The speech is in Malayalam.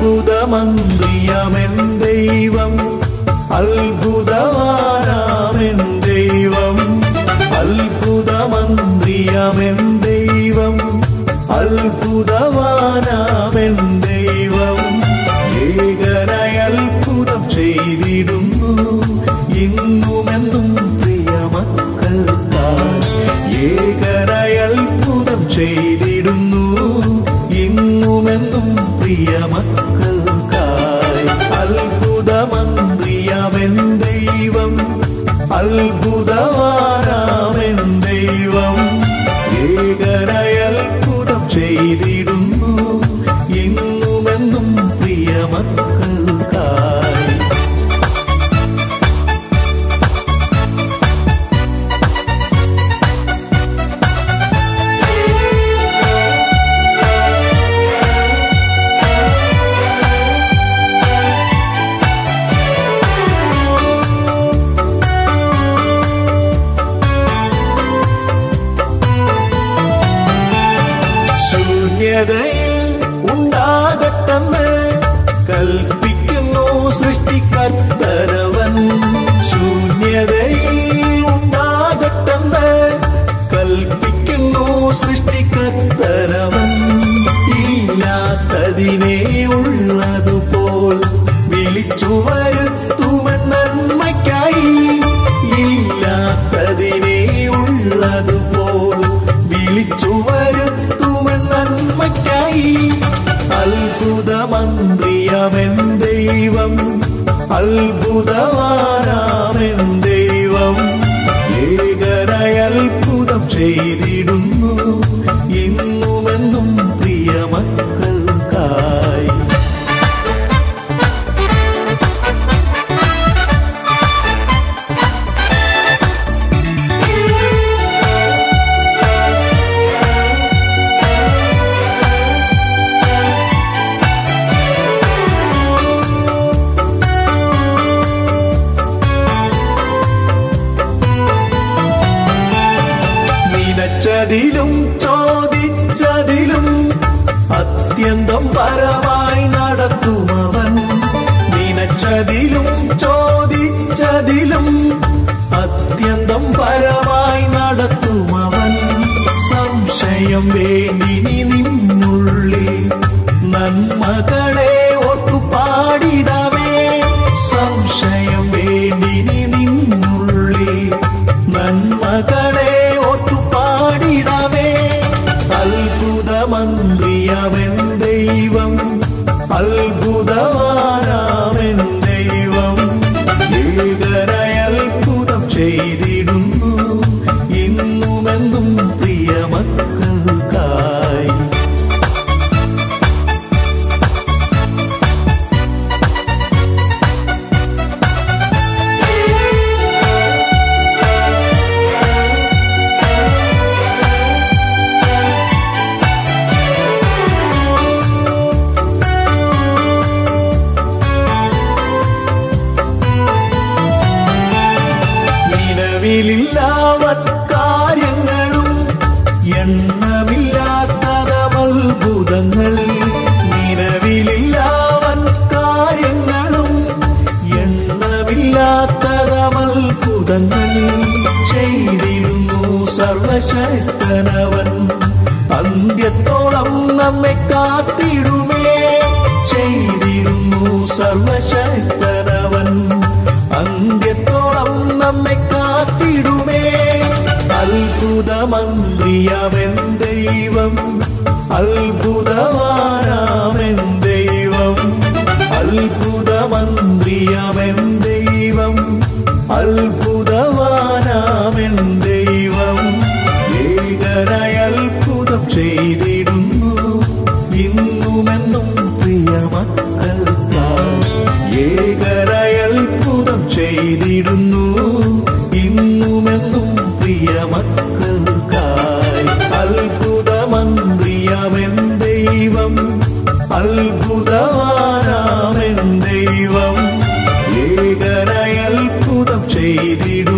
അത്ഭുതമന്ത്രിയമെൻ ദൈവം അത്ഭുതവാനാമെൻ ദൈവം അത്ഭുതമന്ത്രിയമെൻ ദൈവം അത്ഭുതവാനാമെൻ ദൈവം ഏകനായി അത്ഭുതം ചെയ്തിടുന്നു ഇന്നുമെന്നും പ്രിയമക്കൾക്കായി ഏകനായി അത്ഭുതം ചെയ്തിടുന്നു ഇന്നുമെന്നും പ്രിയമക്കൾക്കായി അത്ഭുതമന്ത്രിയവൻ ദൈവം അത്ഭുതവാനാമൻ ദൈവം ഏകനായി അത്ഭുതം ചെയ്തിടുന്നു ഇന്നുമെന്നും പ്രിയമക്കൾക്കായി ശൂന്യതയിൽ ഉണ്ടാകട്ടെന്ന് കൽപ്പിക്കുന്നു സൃഷ്ടിക്കർത്തരവൻ ശൂന്യതയിൽ ഉണ്ടാകട്ടെന്ന് കൽപ്പിക്കുന്നു സൃഷ്ടിക്കർത്തരവൻ ഇല്ലാത്തതിനെ ഉള്ളതുപോൽ വിളിച്ചു വരുത്തുമെൻ നന്മയ്ക്കായി ഇല്ലാത്തതിനെ ഉള്ളതുപോൽ വിളിച്ചു വരുത്തുമെൻ നന്മയ്ക്കായി അത്ഭുതമന്ത്രിയവൻ ദൈവം അത്ഭുതവാനാമൻ ദൈവം ഏകനായി അത്ഭുതം ചെയ്തിടുന്നു ഇന്നുമെന്നും പ്രിയമക്കൾക്കായി നിനച്ചതിലും ചോദിച്ചതിലും അത്യന്തം പരമായി നടത്തുമവൻ നിനച്ചതിലും ചോദിച്ചതിലും അത്യന്തം പരമായി നടത്തുമവൻ സംശയം വേണ്ടിനി നിന്നുള്ളിൽ നന്മകളെ ഓർത്തു പാടിടവേ സംശയം വേണ്ടിനി നിന്നുള്ളിൽ നന്മകളെ ഓർത്തു പാടിടവേ അത്ഭുതമന്ത്രിയവൻ ദൈവം അത്ഭുതവാനാവൻ ദൈവം ഏകനായി അത്ഭുതം ചെയ്തിടുന്നു ഇന്നുമെന്നും പ്രിയമക്കൾക്കായി നിലവിലില്ലാവൻ കാര്യങ്ങളും എണ്ണമില്ലാത്തതമത്ഭുതങ്ങൾ നിലവിലില്ലാവൻ കാര്യങ്ങളും എണ്ണമില്ലാത്തതമത്ഭുതങ്ങൾ ചെയ്തിരുന്നു സർവശക്തനവൻ അന്ത്യത്തോളം നമ്മെ കാത്തിടുമേ ചെയ്തിരുന്നു സർവശക്തനവൻ അന്ത്യത്തോളം നമ്മെ കാത്തിടുമേ അത്ഭുതമന്ത്രിയവൻ ദൈവം അത്ഭുതവാനാമൻ ദൈവം അത്ഭുതമന്ത്രിയവൻ ദൈവം അത്ഭുതവാനാമൻ ദൈവം ഏകനായി അത്ഭുതം ചെയ്തിടുന്നു ഇന്നുമെന്നും പ്രിയമക്കൾക്കായി ഏകനായി അത്ഭുതം ചെയ്തിടുന്നു ഇന്നുമെന്നും പ്രിയമക്കൾക്കായി അത്ഭുതമന്ത്രിയവൻ ദൈവം അത്ഭുതവാനാമൻ ദൈവം ഏകനായി അത്ഭുതം ചെയ്തിടുന്നു